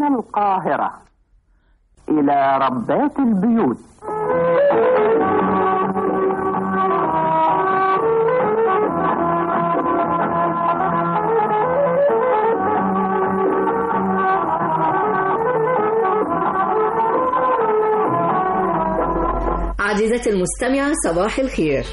من القاهرة إلى ربات البيوت عزيزتي المستمعة صباح الخير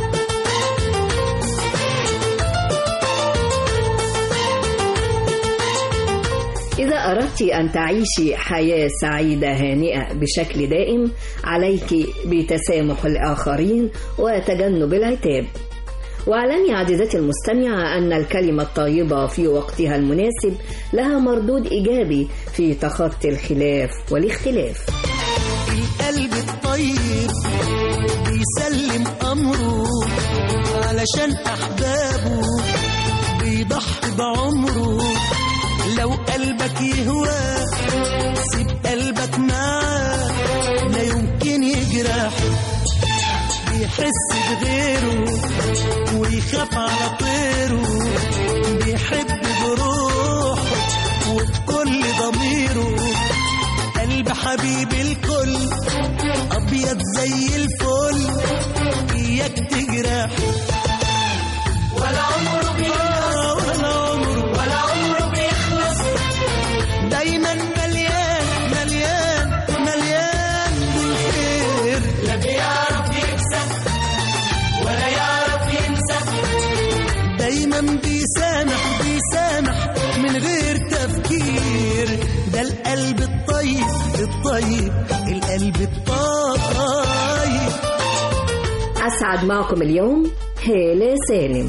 إذا أردت أن تعيشي حياة سعيدة هانئة بشكل دائم عليك بتسامح الآخرين وتجنب العتاب واعلمي عزيزتي المستمعة أن الكلمة الطيبة في وقتها المناسب لها مردود إيجابي في تخطي الخلاف والاختلاف القلب الطيب بيسلم أمره علشان أحبابه بيضحي بعمره لو قلبك يهوى سيب قلبك معاه لا يمكن يجرح بيحس بغيره ويخاف على طيره بيحب بروحه وبكل ضميره قلب حبيب الكل ابيض زي الفل اياك تجرح ولا عمره بيخلص ولا عمره ولا عمره بيخلص دايما مليان مليان مليان بالخير لا بيعرف يكسب ولا يعرف ينسى دايما بيسامح بيسامح من غير تفكير ده القلب الطيب الطيب القلب الطيب أسعد معكم اليوم هالة سالم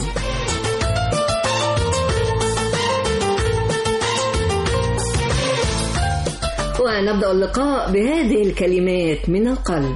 ونبدأ اللقاء بهذه الكلمات من القلب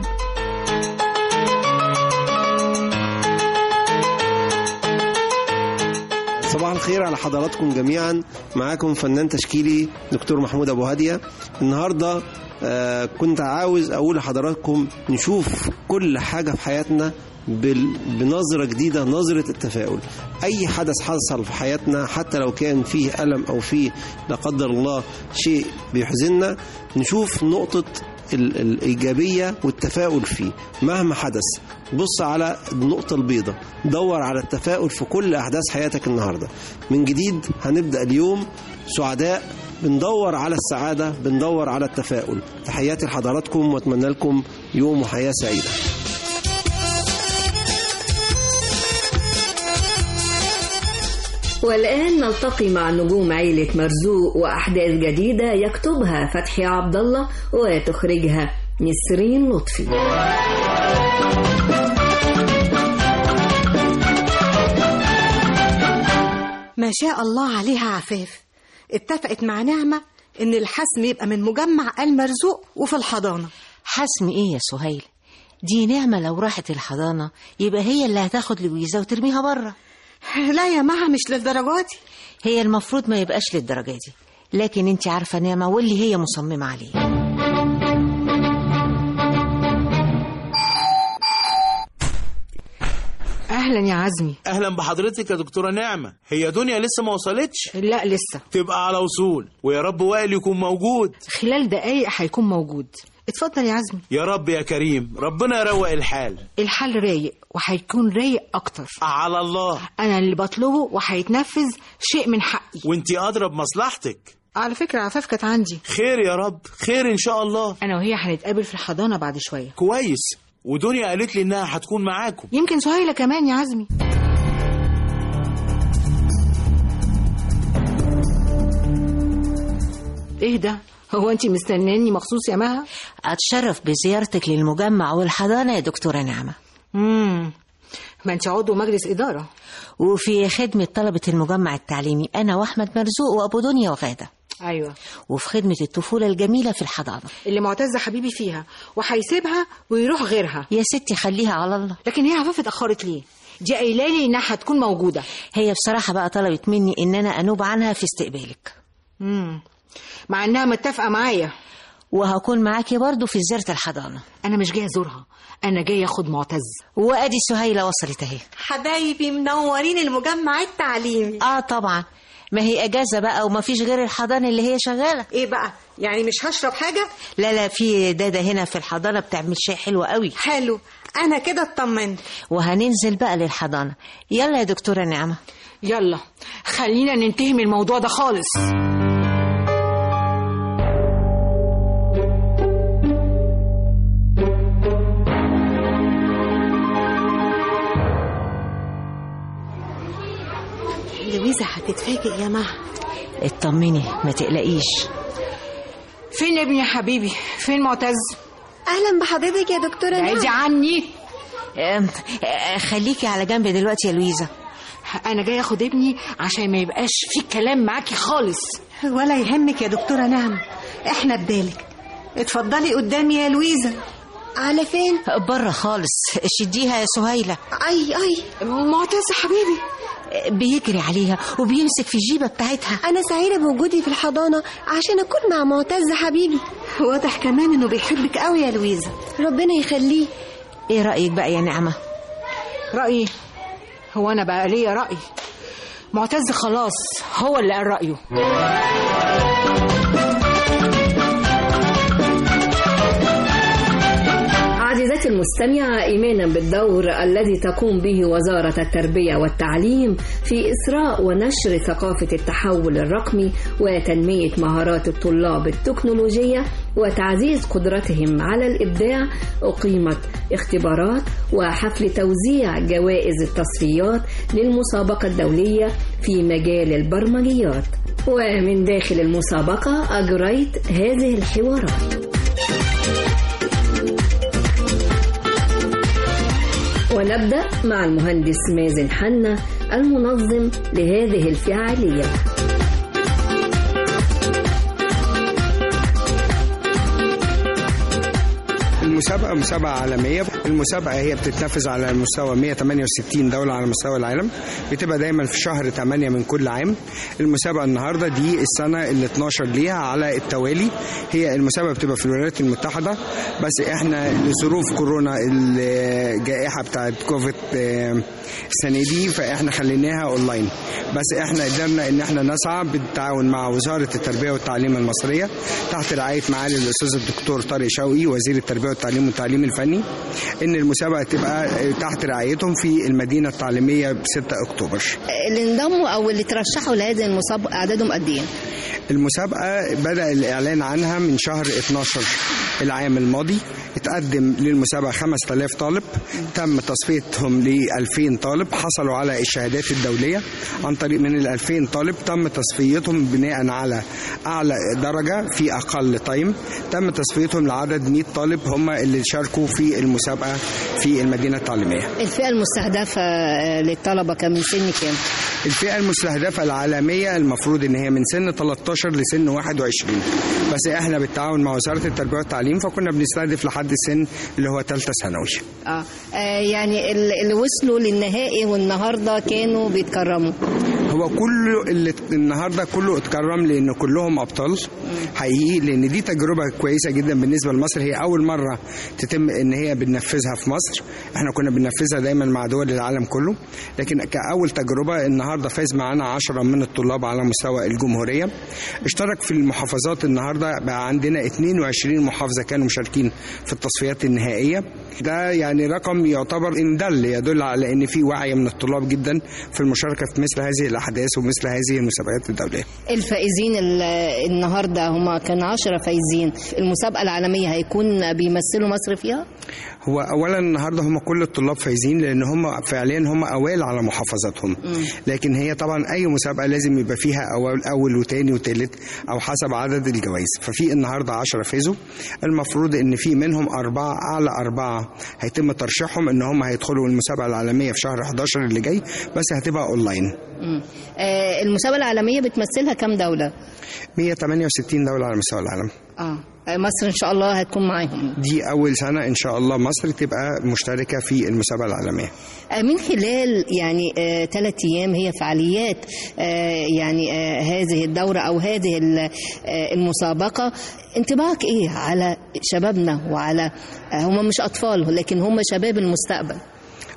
صباح الخير على حضراتكم جميعا معاكم فنان تشكيلي دكتور محمود ابو هاديه النهارده آه كنت عاوز اقول لحضراتكم نشوف كل حاجه في حياتنا بال- بنظرة جديدة نظرة التفاؤل أي حدث حصل في حياتنا حتى لو كان فيه ألم أو فيه لا قدر الله شيء بيحزننا نشوف نقطة ال- الإيجابية والتفاؤل فيه مهما حدث بص على النقطة البيضاء دور على التفاؤل في كل أحداث حياتك النهاردة من جديد هنبدأ اليوم سعداء بندور على السعادة بندور على التفاؤل تحياتي لحضراتكم واتمنى لكم يوم وحياة سعيدة والآن نلتقي مع نجوم عيلة مرزوق وأحداث جديدة يكتبها فتحي عبد الله وتخرجها نسرين لطفي ما شاء الله عليها عفاف اتفقت مع نعمة إن الحسم يبقى من مجمع المرزوق وفي الحضانة حسم ايه يا سهيل دي نعمة لو راحت الحضانة يبقى هي اللي هتاخد لويزا وترميها بره لا يا مها مش للدرجة دي هي المفروض ما يبقاش للدرجة دي لكن انت عارفة نعمة واللي هي مصممة عليه أهلا يا عزمي اهلا بحضرتك يا دكتوره نعمه هي دنيا لسه ما وصلتش لا لسه تبقى على وصول ويا رب وائل يكون موجود خلال دقايق هيكون موجود اتفضل يا عزمي يا رب يا كريم ربنا يروق الحال الحل رايق وهيكون رايق أكتر على الله أنا اللي بطلبه وهيتنفذ شيء من حقي وانتي اضرب مصلحتك على فكرة عفاف كانت عندي خير يا رب خير ان شاء الله أنا وهي هنتقابل في الحضانة بعد شوية كويس ودنيا قالت لي انها هتكون معاكم يمكن سهيلة كمان يا عزمي ايه ده هو انت مستناني مخصوص يا مها اتشرف بزيارتك للمجمع والحضانة يا دكتورة نعمة امم ما انت عضو مجلس اداره وفي خدمة طلبة المجمع التعليمي أنا وأحمد مرزوق وأبو دنيا وغادة ايوه وفي خدمة الطفولة الجميلة في الحضانة اللي معتز حبيبي فيها وهيسيبها ويروح غيرها يا ستي خليها على الله لكن هي عفاف اتاخرت ليه دي قايله لي انها هتكون موجوده هي بصراحة بقى طلبت مني إن أنا أنوب عنها في استقبالك امم مع انها متفقه معايا وهكون معاكي برضو في زيارة الحضانة انا مش جايه ازورها انا جايه اخد معتز وأدي سهيلة وصلت أهي حبايبي منورين المجمع التعليمي آه طبعا ما هي اجازه بقى وما فيش غير الحضانه اللي هي شغاله ايه بقى يعني مش هشرب حاجه لا لا في دادا هنا في الحضانه بتعمل شاي حلو قوي حلو انا كده اطمنت وهننزل بقى للحضانه يلا يا دكتوره نعمه يلا خلينا ننتهي من الموضوع ده خالص لويزا هتتفاجئ يا مها اطمني ما تقلقيش فين ابني يا حبيبي فين معتز اهلا بحضرتك يا دكتوره بعيدي نعم عني أم، أه، خليكي على جنب دلوقتي يا لويزا انا جاي اخد ابني عشان ما يبقاش في كلام معاكي خالص ولا يهمك يا دكتوره نعمه احنا بدالك اتفضلي قدامي يا لويزا على فين بره خالص شديها يا سهيله اي اي معتز حبيبي أه، بيجري عليها وبيمسك في الجيبه بتاعتها انا سعيده بوجودي في الحضانه عشان اكون مع معتز حبيبي واضح كمان انه بيحبك قوي يا لويزا ربنا يخليه ايه رايك بقى يا نعمه رايي هو انا بقى ليا راي معتز خلاص هو اللي قال رايه عزيزتي المستمعة إيمانا بالدور الذي تقوم به وزارة التربية والتعليم في إسراء ونشر ثقافة التحول الرقمي وتنمية مهارات الطلاب التكنولوجية وتعزيز قدرتهم على الإبداع أقيمت اختبارات وحفل توزيع جوائز التصفيات للمسابقة الدولية في مجال البرمجيات ومن داخل المسابقة أجريت هذه الحوارات ونبدأ مع المهندس مازن حنا المنظم لهذه الفعالية المسابقة مسابقة عالمية المسابقة هي بتتنفذ على مستوى 168 دولة على مستوى العالم بتبقى دايما في شهر 8 من كل عام المسابقة النهاردة دي السنة ال 12 ليها على التوالي هي المسابقة بتبقى في الولايات المتحدة بس احنا لظروف كورونا الجائحة بتاعت كوفيد آه، السنة دي فاحنا خليناها اونلاين بس احنا قدرنا ان احنا نسعى بالتعاون مع وزارة التربية والتعليم المصرية تحت رعاية معالي الاستاذ الدكتور طارق شوقي وزير التربية والتعليم والتعليم الفني ان المسابقة تبقى تحت رعايتهم في المدينة التعليمية ب 6 اكتوبر اللي انضموا او اللي ترشحوا لهذه المسابقه اعدادهم قد ايه؟ المسابقة بدأ الإعلان عنها من شهر 12 العام الماضي اتقدم للمسابقة 5000 طالب تم تصفيتهم ل 2000 طالب حصلوا على الشهادات الدولية عن طريق من ال 2000 طالب تم تصفيتهم بناء على أعلى درجة في أقل تايم تم تصفيتهم لعدد 100 طالب هم اللي شاركوا في المسابقة في المدينة التعليمية الفئه المستهدفه آه، للطلبه كان من سن كام؟ الفئة المستهدفة العالمية المفروض ان هي من سن 13 لسن 21 بس احنا بالتعاون مع وزارة التربية والتعليم فكنا بنستهدف لحد السن اللي هو ثالثة ثانوي اه آه، يعني ال- اللي وصلوا للنهائي والنهارده كانوا بيتكرموا هو كله اللي النهارده كله اتكرم لان كلهم ابطال حقيقي لان دي تجربه كويسه جدا بالنسبه لمصر هي اول مره تتم ان هي بننفذها في مصر احنا كنا بننفذها دايما مع دول العالم كله لكن كاول تجربه النهارده فاز معانا 10 من الطلاب على مستوى الجمهوريه اشترك في المحافظات النهارده بقى عندنا 22 محافظه كانوا مشاركين في التصفيات النهائيه ده يعني رقم يعتبر ان دل يدل على ان في وعي من الطلاب جدا في المشاركه في مثل هذه الاحداث ومثل هذه المسابقات الدوليه الفائزين ال- النهارده هم كان 10 فايزين المسابقه العالميه هيكون بيمثلوا مصر فيها؟ هو اولا النهارده هم كل الطلاب فايزين لان هم فعليا هم اوائل على محافظاتهم لكن هي طبعا اي مسابقه لازم يبقى فيها اول اول وتاني وتالت او حسب عدد الجوائز ففي النهارده 10 فازوا المفروض ان في منهم اربعه اعلى اربعه هيتم ترشيحهم ان هم هيدخلوا المسابقه العالميه في شهر 11 اللي جاي بس هتبقى اونلاين مم. آه، المسابقه العالميه بتمثلها كام دوله؟ 168 دوله على مستوى العالم اه آه، مصر ان شاء الله هتكون معاهم دي اول سنه ان شاء الله مصر تبقى مشتركه في المسابقه العالميه آه، من خلال يعني ثلاث ايام هي فعاليات آه، يعني آه، هذه الدوره او هذه ال- آه، المسابقه انطباعك ايه على شبابنا وعلى آه، هم مش اطفال لكن هم شباب المستقبل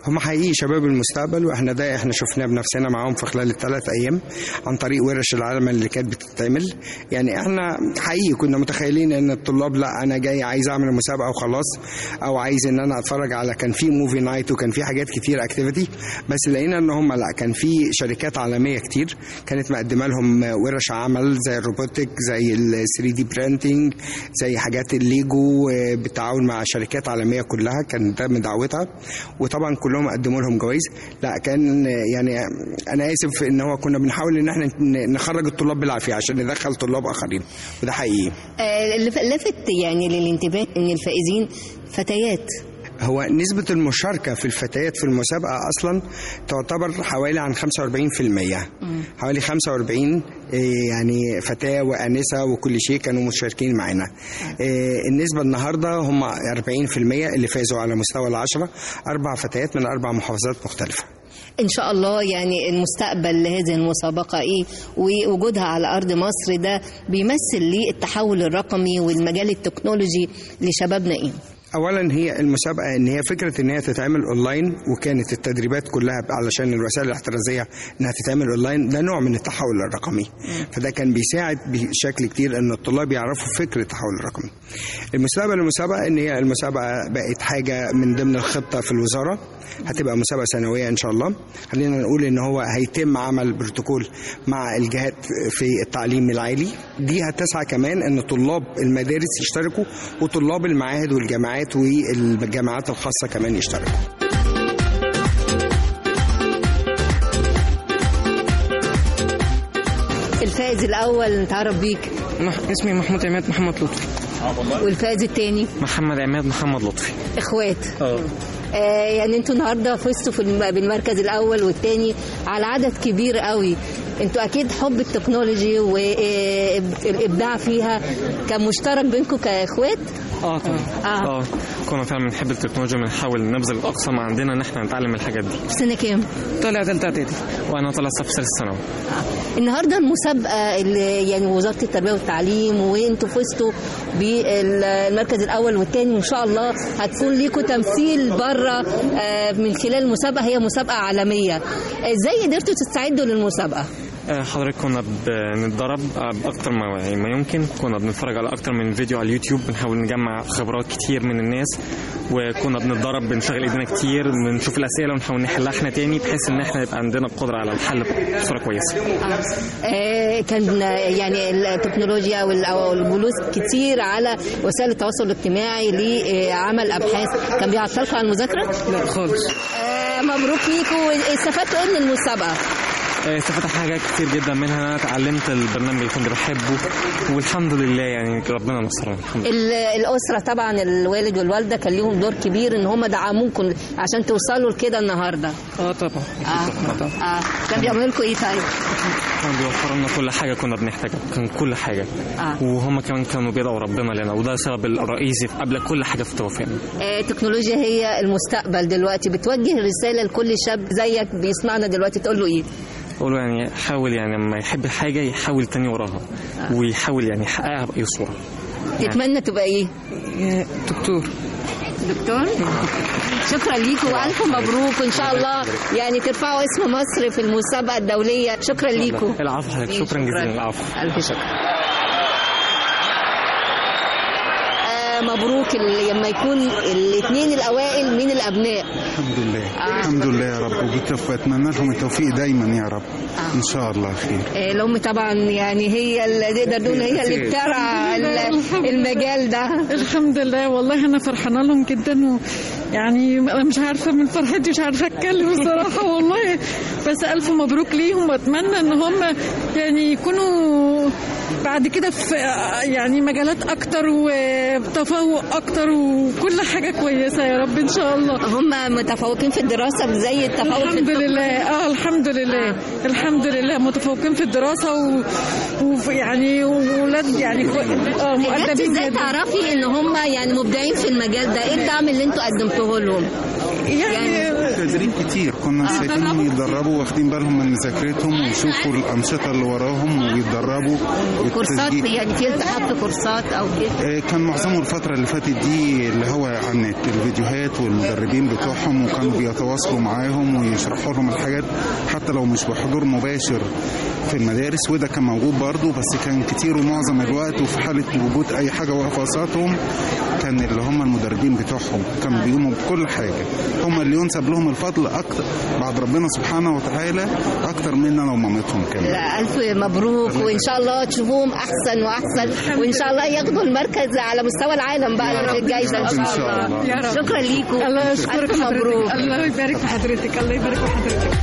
هم حقيقي شباب المستقبل واحنا ده احنا شفناه بنفسنا معاهم في خلال الثلاث ايام عن طريق ورش العالم اللي كانت بتتعمل يعني احنا حقيقي كنا متخيلين ان الطلاب لا انا جاي عايز اعمل مسابقه وخلاص او عايز ان انا اتفرج على كان في موفي نايت وكان في حاجات كتير اكتيفيتي بس لقينا ان هم لا كان في شركات عالميه كتير كانت مقدمه لهم ورش عمل زي الروبوتك زي ال 3 دي برينتنج زي حاجات الليجو آه، بالتعاون مع شركات عالميه كلها كان ده من دعوتها وطبعا كلهم قدموا لهم جوائز لا كان آه، يعني انا اسف ان هو كنا بنحاول ان احنا ن- نخرج الطلاب بالعافيه عشان ندخل طلاب اخرين وده حقيقي آه، اللي ف- لفت يعني للانتباه ان الفائزين فتيات هو نسبة المشاركة في الفتيات في المسابقة أصلا تعتبر حوالي عن 45% حوالي 45 إيه، يعني فتاة وأنسة وكل شيء كانوا مشاركين معنا إيه، النسبة النهاردة هم 40% اللي فازوا على مستوى العشرة أربع فتيات من أربع محافظات مختلفة ان شاء الله يعني المستقبل لهذه المسابقه ايه ووجودها على ارض مصر ده بيمثل ليه التحول الرقمي والمجال التكنولوجي لشبابنا ايه اولا هي المسابقه ان هي فكره ان هي تتعمل اونلاين وكانت التدريبات كلها علشان الوسائل الاحترازيه انها تتعمل اونلاين ده نوع من التحول الرقمي فده كان بيساعد بشكل كتير ان الطلاب يعرفوا فكره التحول الرقمي المستقبل المسابقه ان هي المسابقه بقت حاجه من ضمن الخطه في الوزاره هتبقى مسابقه سنويه ان شاء الله خلينا نقول ان هو هيتم عمل بروتوكول مع الجهات في التعليم العالي دي هتسعى كمان ان طلاب المدارس يشتركوا وطلاب المعاهد والجامعات والجامعات الخاصه كمان يشتركوا الفائز الاول نتعرف بيك اسمي محمود عماد محمد لطفي والفائز الثاني محمد عماد محمد لطفي اخوات اه آه يعني انتوا النهارده فزتوا في الم- بالمركز الاول والثاني على عدد كبير قوي انتوا اكيد حب التكنولوجي والابداع فيها كان مشترك بينكم كاخوات اه طبعا آه. اه كنا فعلا بنحب التكنولوجيا بنحاول نبذل الاقصى ما عندنا ان احنا نتعلم الحاجات دي في سنه كام؟ طالع ثالثه اعدادي وانا طالع صف ثالث ثانوي النهارده المسابقه اللي يعني وزاره التربيه والتعليم وانتوا فزتوا بالمركز الاول والثاني وان شاء الله هتكون ليكم تمثيل بره آه، من خلال المسابقه هي مسابقه عالميه ازاي قدرتوا تستعدوا للمسابقه آه، حضرتك كنا بنتدرب آه، باكتر ما يعني ما يمكن كنا بنتفرج على اكتر من فيديو على اليوتيوب بنحاول نجمع خبرات كتير من الناس وكنا بنتدرب بنشغل ايدينا كتير بنشوف الاسئله ونحاول نحلها احنا تاني بحيث ان احنا يبقى عندنا القدره على الحل بصوره كويسه آه، كان يعني التكنولوجيا وال- أو الجلوس كتير على وسائل التواصل الاجتماعي لعمل ابحاث كان بيعطلكم عن المذاكره؟ لا خالص آه، مبروك ليكم استفدتوا ايه من المسابقه؟ آه، استفدت حاجات كتير جدا منها انا اتعلمت البرنامج اللي كنت بحبه والحمد لله يعني ربنا نصرنا الحمد لله ال- الأسرة طبعا الوالد والوالدة كان ليهم دور كبير إن هم دعموكم عشان توصلوا لكده النهاردة. اه طبعا آه. آه. كان بيعملوا لكم إيه طيب؟ كانوا بيوفروا لنا كل حاجه كنا بنحتاجها كان كل حاجه آه. وهم كمان كانوا بيدعوا ربنا لنا وده السبب الرئيسي قبل كل حاجه في توفيقنا آه، التكنولوجيا هي المستقبل دلوقتي بتوجه رسالة لكل شاب زيك بيسمعنا دلوقتي تقول له إيه؟ اقول يعني حاول يعني لما يحب حاجه يحاول تاني وراها ويحاول يعني يحققها باي صوره تتمنى تبقى إيه؟ دكتور دكتور؟ شكرا ليكم والف مبروك وان شاء الله يعني ترفعوا اسم مصر في المسابقه الدوليه شكرا ليكم العفو حضرتك شكرا جزيلا العفو الف شكر آه، مبروك ال- لما يكون الاثنين الاوائل من الابناء الحمد لله الحمد لله يا رب وبالتوفيق اتمنى لهم التوفيق دايما يا رب ان شاء الله خير آه، الام طبعا يعني هي اللي نقدر نقول هي اللي بترعى ال- المجال ده الحمد لله والله انا فرحانه لهم جدا و يعني انا مش عارفه من فرحتي مش عارفه اتكلم الصراحه والله بس الف مبروك ليهم واتمنى ان هم يعني يكونوا بعد كده في يعني مجالات اكتر وتفوق اكتر وكل حاجه كويسه يا رب ان شاء الله هم متفوقين في الدراسه زي التفوق في الحمد لله اه الحمد لله الحمد لله متفوقين في الدراسه و... ويعني ولاد يعني كو... اه انت مؤدبين ازاي جدا تعرفي ان هم يعني مبدعين في المجال ده ايه الدعم اللي انتوا قدمتوه لهم يعني تدريب كتير كنا سايبينهم يتدربوا واخدين بالهم من مذاكرتهم ويشوفوا الانشطه اللي وراهم ويتدربوا كورسات التسجيل. يعني في التحاب في كورسات او كده آه، كان معظمه الفترة اللي فاتت دي اللي هو على النت الفيديوهات والمدربين بتوعهم وكانوا بيتواصلوا معاهم ويشرحوا لهم الحاجات حتى لو مش بحضور مباشر في المدارس وده كان موجود برضه بس كان كتير ومعظم الوقت وفي حالة وجود أي حاجة واقفة قصادهم كان اللي هم المدربين بتوعهم كانوا بيقوموا بكل حاجة هم اللي ينسب لهم الفضل أكتر بعد ربنا سبحانه وتعالى أكتر مننا ومامتهم كمان لا ألف مبروك وإن شاء الله تشوفوهم أحسن وأحسن وإن شاء الله ياخدوا المركز على مستوى العالم بقى في الجايزة إن شاء الله يا رب. شكرا ليكم الله يشكرك ألف مبروك حضرتك. الله يبارك في حضرتك الله يبارك في حضرتك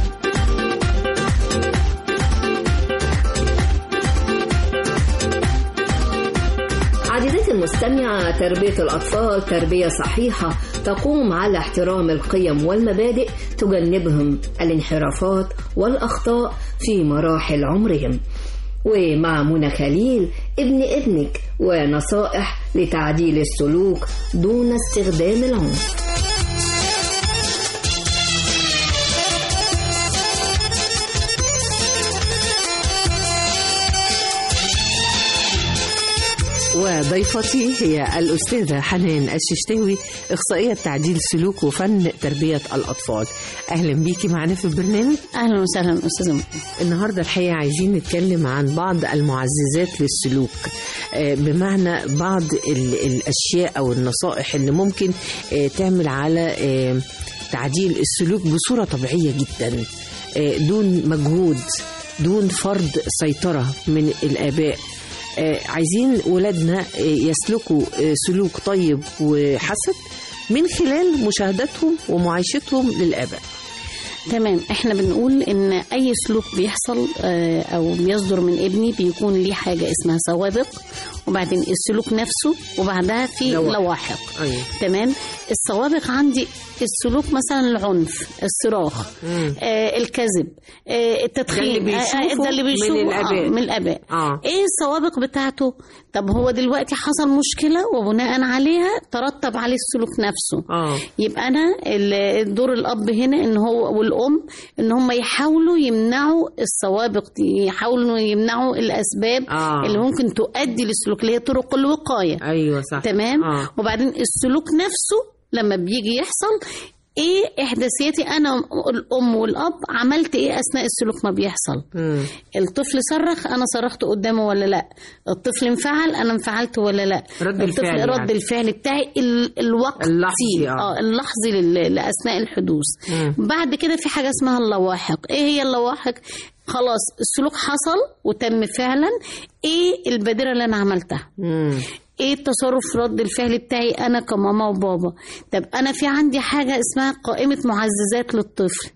عزيزتي المستمعة تربية الأطفال تربية صحيحة تقوم على احترام القيم والمبادئ تجنبهم الانحرافات والأخطاء في مراحل عمرهم ومع منى خليل ابن ابنك ونصائح لتعديل السلوك دون استخدام العنف وضيفتي هي الأستاذة حنان الششتاوي إخصائية تعديل سلوك وفن تربية الأطفال أهلا بيكي معنا في البرنامج أهلا وسهلا أستاذة النهاردة الحقيقة عايزين نتكلم عن بعض المعززات للسلوك آه، بمعنى بعض ال- الأشياء أو النصائح اللي ممكن آه، تعمل على آه، تعديل السلوك بصورة طبيعية جدا آه، دون مجهود دون فرض سيطرة من الآباء آه، عايزين ولادنا آه، يسلكوا آه، سلوك طيب وحسن من خلال مشاهدتهم ومعايشتهم للآباء تمام احنا بنقول ان اي سلوك بيحصل آه، او بيصدر من ابني بيكون ليه حاجه اسمها سوابق وبعدين السلوك نفسه وبعدها في لواحق. لواحق أيوة. تمام السوابق عندي السلوك مثلا العنف الصراخ آه الكذب آه التدخين ده اللي آه، آه، بيشوفه ده اللي من بيشوفه الآباء. آه من الاباء آه. ايه السوابق بتاعته طب هو دلوقتي حصل مشكله وبناء عليها ترتب عليه السلوك نفسه آه. يبقى انا ال- دور الاب هنا ان هو والام ان هم يحاولوا يمنعوا السوابق دي يحاولوا يمنعوا الاسباب آه. اللي ممكن تؤدي للسلوك اللي هي طرق الوقايه ايوه صح تمام آه. وبعدين السلوك نفسه لما بيجي يحصل ايه احداثياتي انا الام والاب عملت ايه اثناء السلوك ما بيحصل مم. الطفل صرخ انا صرخت قدامه ولا لا الطفل انفعل انا انفعلت ولا لا رد الطفل الفعل رد يعني. الفعل بتاعي ال- الوقتي اللحظي، آه. اه اللحظي لل- لاثناء الحدوث مم. بعد كده في حاجه اسمها اللواحق ايه هي اللواحق خلاص السلوك حصل وتم فعلا ايه البادره اللي انا عملتها مم. ايه التصرف رد الفعل بتاعي انا كماما وبابا طب انا في عندي حاجه اسمها قائمه معززات للطفل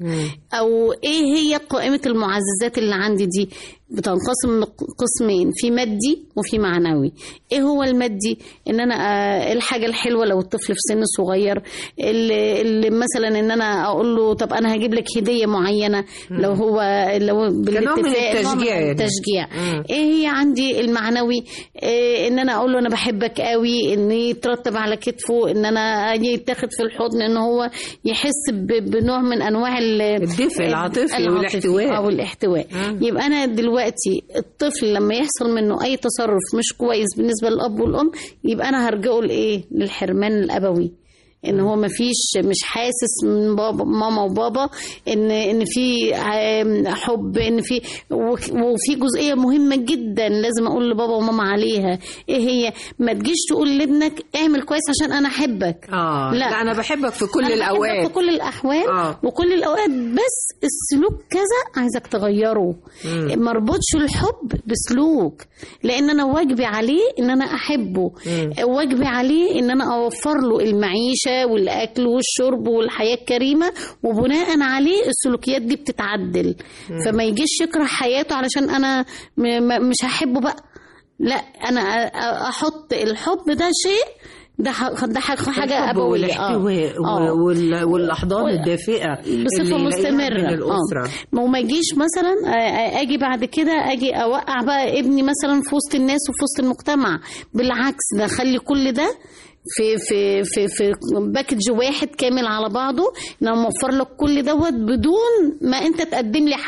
او ايه هي قائمه المعززات اللي عندي دي بتنقسم قسمين في مادي وفي معنوي ايه هو المادي ان انا آه، الحاجه الحلوه لو الطفل في سن صغير اللي, اللي مثلا ان انا اقول له طب انا هجيب لك هديه معينه لو هو لو كنوع من بالاتفاق نوع من التشجيع يعني. التشجيع مم. ايه هي عندي المعنوي إيه ان انا اقول له انا بحبك قوي ان يترتب على كتفه ان انا اجي يتاخد في الحضن ان هو يحس ب- بنوع من انواع ال- الدفء العاطفي والاحتواء. او الاحتواء مم. يبقى انا دلوقتي الطفل لما يحصل منه اي تصرف مش كويس بالنسبه للاب والام يبقى انا هرجعه لايه للحرمان الابوي ان هو مفيش مش حاسس من بابا ماما وبابا ان ان في عام حب ان في وك- وفي جزئيه مهمه جدا لازم اقول لبابا وماما عليها ايه هي ما تجيش تقول لابنك اعمل كويس عشان انا احبك اه لا, لا انا بحبك في كل أنا بحبك الاوقات في كل الاحوال آه. وكل الاوقات بس السلوك كذا عايزك تغيره مم. ما اربطش الحب بسلوك لان انا واجبي عليه ان انا احبه مم. واجبي عليه ان انا اوفر له المعيشه والاكل والشرب والحياه الكريمه وبناء عليه السلوكيات دي بتتعدل مم. فما يجيش يكره حياته علشان انا م- م- مش هحبه بقى لا انا أ- أ- احط الحب ده شيء ده ح- ده ح- حاجه الحب ابويه والاحتواء آه. وال- والاحضان وال- الدافئه بصفه اللي يلاقيها مستمره من الاسره آه. ما هو ما يجيش مثلا آه، آه، اجي بعد كده اجي اوقع بقى ابني مثلا في وسط الناس وفي وسط المجتمع بالعكس ده خلي كل ده في في في في باكج واحد كامل على بعضه ان انا موفر لك كل دوت بدون ما انت تقدم لي حاجه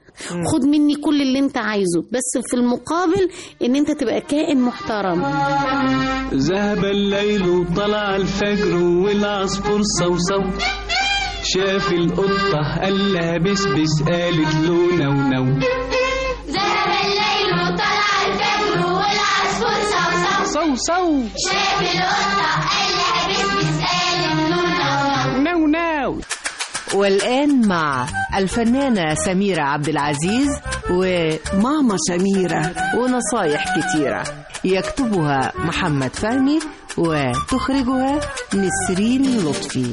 خد مني كل اللي انت عايزه بس في المقابل ان انت تبقى كائن محترم ذهب الليل وطلع الفجر والعصفور صوصو شاف القطة قال لها بسبس قالت له نو نو ذهب الليل وطلع الفجر والعصفور صوصو صو صو شاف القطة قال لها بسبس قالت له نو نو نو والآن مع الفنانة سميرة عبد العزيز وماما سميرة ونصايح كتيرة يكتبها محمد فهمي وتخرجها نسرين لطفي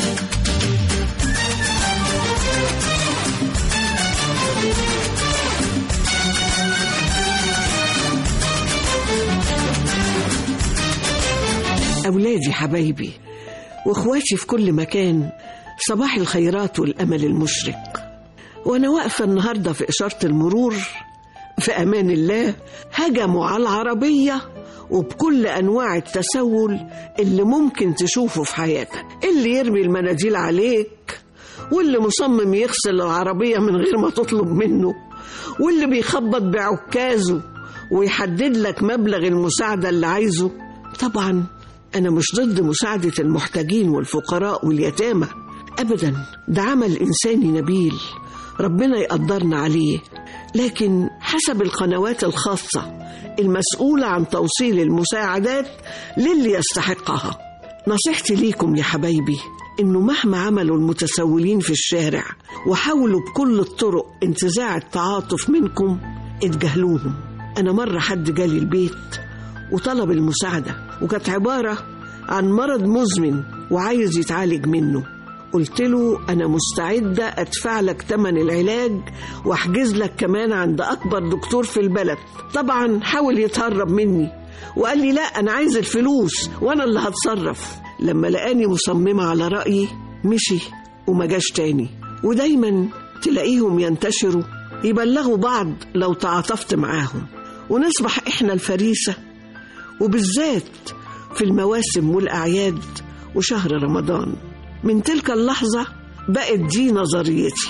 أولادي حبايبي وإخواتي في كل مكان صباح الخيرات والأمل المشرق وأنا واقفة النهاردة في إشارة المرور في أمان الله هجموا على العربية وبكل أنواع التسول اللي ممكن تشوفه في حياتك اللي يرمي المناديل عليك واللي مصمم يغسل العربية من غير ما تطلب منه واللي بيخبط بعكازه ويحدد لك مبلغ المساعدة اللي عايزه طبعا أنا مش ضد مساعدة المحتاجين والفقراء واليتامى أبدا ده عمل إنساني نبيل ربنا يقدرنا عليه لكن حسب القنوات الخاصة المسؤولة عن توصيل المساعدات للي يستحقها نصيحتي ليكم يا حبايبي إنه مهما عملوا المتسولين في الشارع وحاولوا بكل الطرق انتزاع التعاطف منكم اتجاهلوهم أنا مرة حد جالي البيت وطلب المساعدة وكانت عبارة عن مرض مزمن وعايز يتعالج منه قلت له أنا مستعدة أدفع لك تمن العلاج وأحجز لك كمان عند أكبر دكتور في البلد طبعا حاول يتهرب مني وقال لي لا أنا عايز الفلوس وأنا اللي هتصرف لما لقاني مصممة على رأيي مشي وما جاش تاني ودايما تلاقيهم ينتشروا يبلغوا بعض لو تعاطفت معاهم ونصبح إحنا الفريسة وبالذات في المواسم والأعياد وشهر رمضان من تلك اللحظة بقت دي نظريتي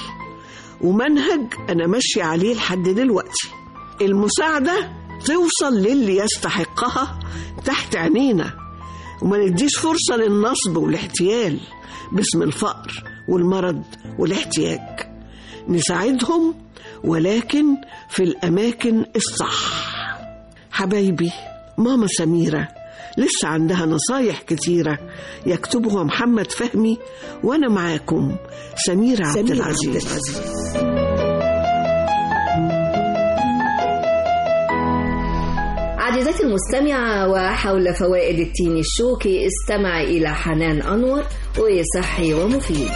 ومنهج أنا ماشية عليه لحد دلوقتي المساعدة توصل للي يستحقها تحت عينينا وما نديش فرصة للنصب والاحتيال باسم الفقر والمرض والاحتياج نساعدهم ولكن في الأماكن الصح حبايبي ماما سميرة لسه عندها نصايح كتيرة يكتبها محمد فهمي وأنا معاكم سميرة عبد العزيز عزيزتي المستمعة وحول فوائد التين الشوكي استمع إلى حنان أنور وصحي ومفيد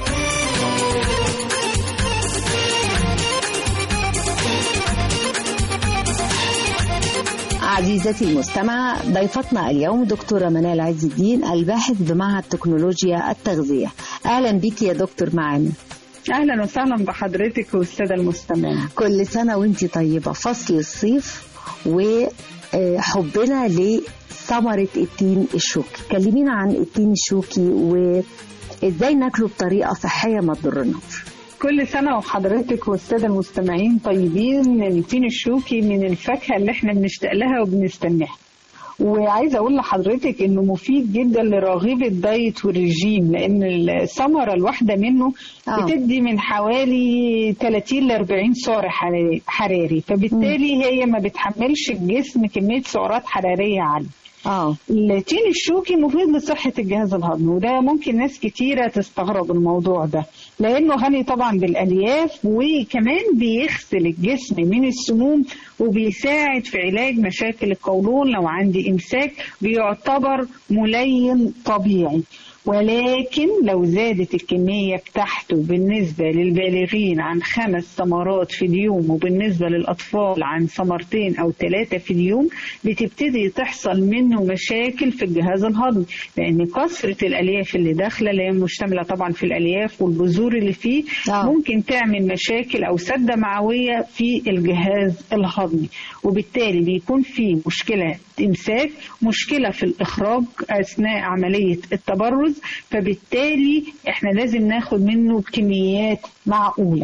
عزيزتي المستمعة ضيفتنا اليوم دكتورة منال عز الدين الباحث بمعهد تكنولوجيا التغذية أهلا بك يا دكتور معانا اهلا وسهلا بحضرتك والساده المستمعين كل سنة وانت طيبة فصل الصيف وحبنا لثمرة التين الشوكي كلمينا عن التين الشوكي وازاي ناكله بطريقة صحية ما تضرناش كل سنة وحضرتك والسادة المستمعين طيبين التين الشوكي من الفاكهة اللي احنا بنشتاق لها وبنستناها وعايزه اقول لحضرتك انه مفيد جدا لراغب الدايت والرجيم لان الثمره الواحده منه آه. بتدي من حوالي 30 ل 40 سعر حراري- حراري فبالتالي هي ما بتحملش الجسم كميه سعرات حراريه عاليه اه التين الشوكي مفيد لصحة الجهاز الهضمي وده ممكن ناس كتيرة تستغرب الموضوع ده لأنه غني طبعا بالألياف وكمان بيغسل الجسم من السموم وبيساعد في علاج مشاكل القولون لو عندي إمساك بيعتبر ملين طبيعي ولكن لو زادت الكمية بتاعته بالنسبة للبالغين عن خمس ثمرات في اليوم وبالنسبة للأطفال عن ثمرتين أو ثلاثة في اليوم بتبتدي تحصل منه مشاكل في الجهاز الهضمي لأن كثرة الألياف اللي داخلة اللي هي مشتملة طبعا في الألياف والبذور اللي فيه ممكن تعمل مشاكل أو سدة معوية في الجهاز الهضمي وبالتالي بيكون في مشكلة إمساك مشكلة في الإخراج أثناء عملية التبرز فبالتالي إحنا لازم ناخد منه كميات معقولة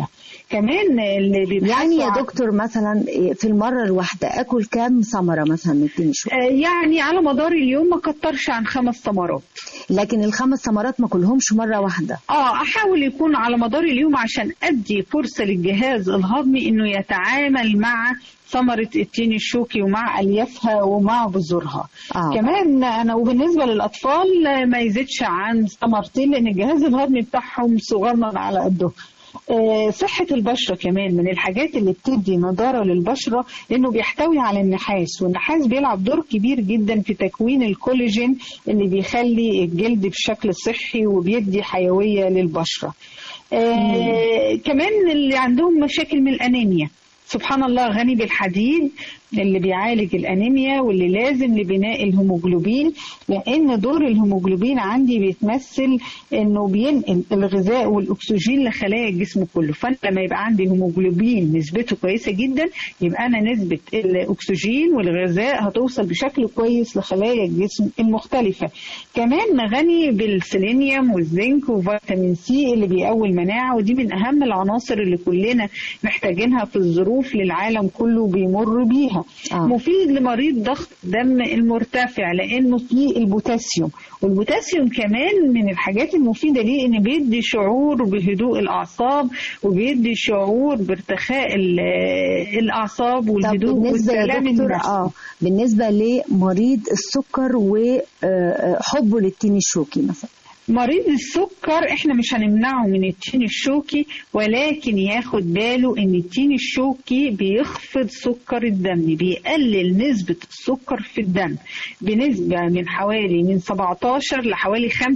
كمان اللي بيبحثوا يعني يا عن- دكتور مثلا في المرة الواحدة اكل كام ثمرة مثلا من التين الشوكي آه، يعني على مدار اليوم ما كترش عن خمس ثمرات لكن الخمس ثمرات ما كلهمش مرة واحدة اه احاول يكون على مدار اليوم عشان ادي فرصه للجهاز الهضمي انه يتعامل مع ثمرة التين الشوكي ومع أليافها ومع بذورها آه. كمان أنا وبالنسبة للأطفال آه، ما يزيدش عن ثمرتين لأن الجهاز الهضمي بتاعهم صغنن على قده آه، صحة البشرة كمان من الحاجات اللي بتدي نضارة للبشرة لأنه بيحتوي على النحاس والنحاس بيلعب دور كبير جدا في تكوين الكولاجين اللي بيخلي الجلد بشكل صحي وبيدي حيوية للبشرة آه كمان اللي عندهم مشاكل من الأنيميا سبحان الله غني بالحديد اللي بيعالج الأنيميا واللي لازم لبناء الهيموجلوبين لأن دور الهيموجلوبين عندي بيتمثل إنه بينقل الغذاء والأكسجين لخلايا الجسم كله فأنا لما يبقى عندي هيموجلوبين نسبته كويسة جدا يبقى أنا نسبة الأكسجين والغذاء هتوصل بشكل كويس لخلايا الجسم المختلفة كمان غني بالسيلينيوم والزنك وفيتامين سي اللي بيقوي المناعة ودي من أهم العناصر اللي كلنا محتاجينها في الظروف للعالم كله بيمر بيها آه. مفيد لمريض ضغط دم المرتفع لأنه فيه البوتاسيوم والبوتاسيوم كمان من الحاجات المفيدة ليه إن بيدي شعور بهدوء الأعصاب وبيدي شعور بارتخاء ال- الأعصاب والهدوء بالنسبة يا والسلام دكتور النفسي اه بالنسبة لمريض السكر وحبه للتين الشوكي مثلا مريض السكر احنا مش هنمنعه من التين الشوكي ولكن ياخد باله ان التين الشوكي بيخفض سكر الدم بيقلل نسبة السكر في الدم بنسبة من حوالي من 17 لحوالي 45%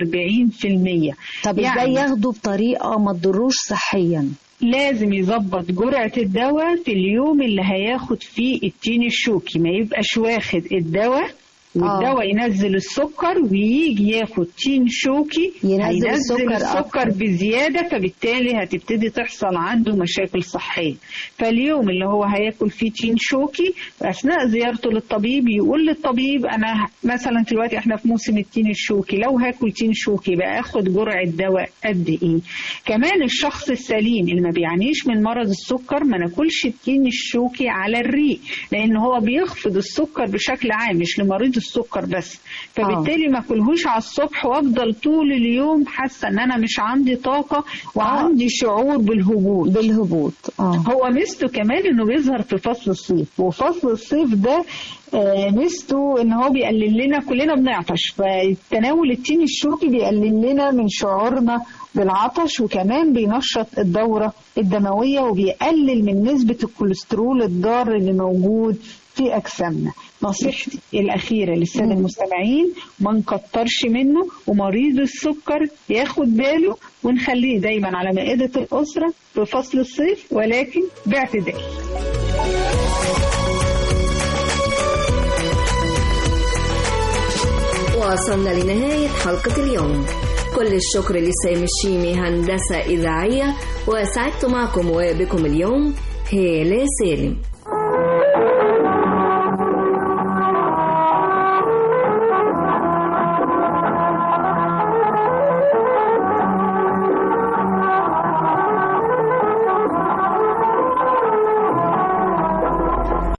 طب ازاي ياخده بطريقة ما تضروش صحيا لازم يظبط جرعة الدواء في اليوم اللي هياخد فيه التين الشوكي ما يبقاش واخد الدواء والدواء ينزل السكر ويجي ياخد تين شوكي ينزل هينزل السكر السكر أكتر. بزيادة فبالتالي هتبتدي تحصل عنده مشاكل صحية فاليوم اللي هو هياكل فيه تين شوكي أثناء زيارته للطبيب يقول للطبيب أنا مثلا دلوقتي احنا في موسم التين الشوكي لو هاكل تين شوكي بقى اخد جرعة دواء قد ايه كمان الشخص السليم اللي ما بيعانيش من مرض السكر ما ناكلش التين الشوكي على الريق لان هو بيخفض السكر بشكل عام مش لمريض السكر بس فبالتالي ما اكلهوش على الصبح وافضل طول اليوم حاسه ان انا مش عندي طاقه وعندي شعور بالهبوط بالهبوط اه هو ميزته كمان انه بيظهر في فصل الصيف وفصل الصيف ده آه، ميزته ان هو بيقلل لنا كلنا بنعطش فتناول التين الشوكي بيقلل لنا من شعورنا بالعطش وكمان بينشط الدورة الدموية وبيقلل من نسبة الكوليسترول الضار اللي موجود في أجسامنا نصيحتي الأخيرة للسادة المستمعين ما نكترش منه ومريض السكر ياخد باله ونخليه دايما على مائدة الأسرة في فصل الصيف ولكن باعتدال وصلنا لنهاية حلقة اليوم كل الشكر لسامي الشيمي هندسة إذاعية وسعدت معكم وبكم اليوم هالة سالم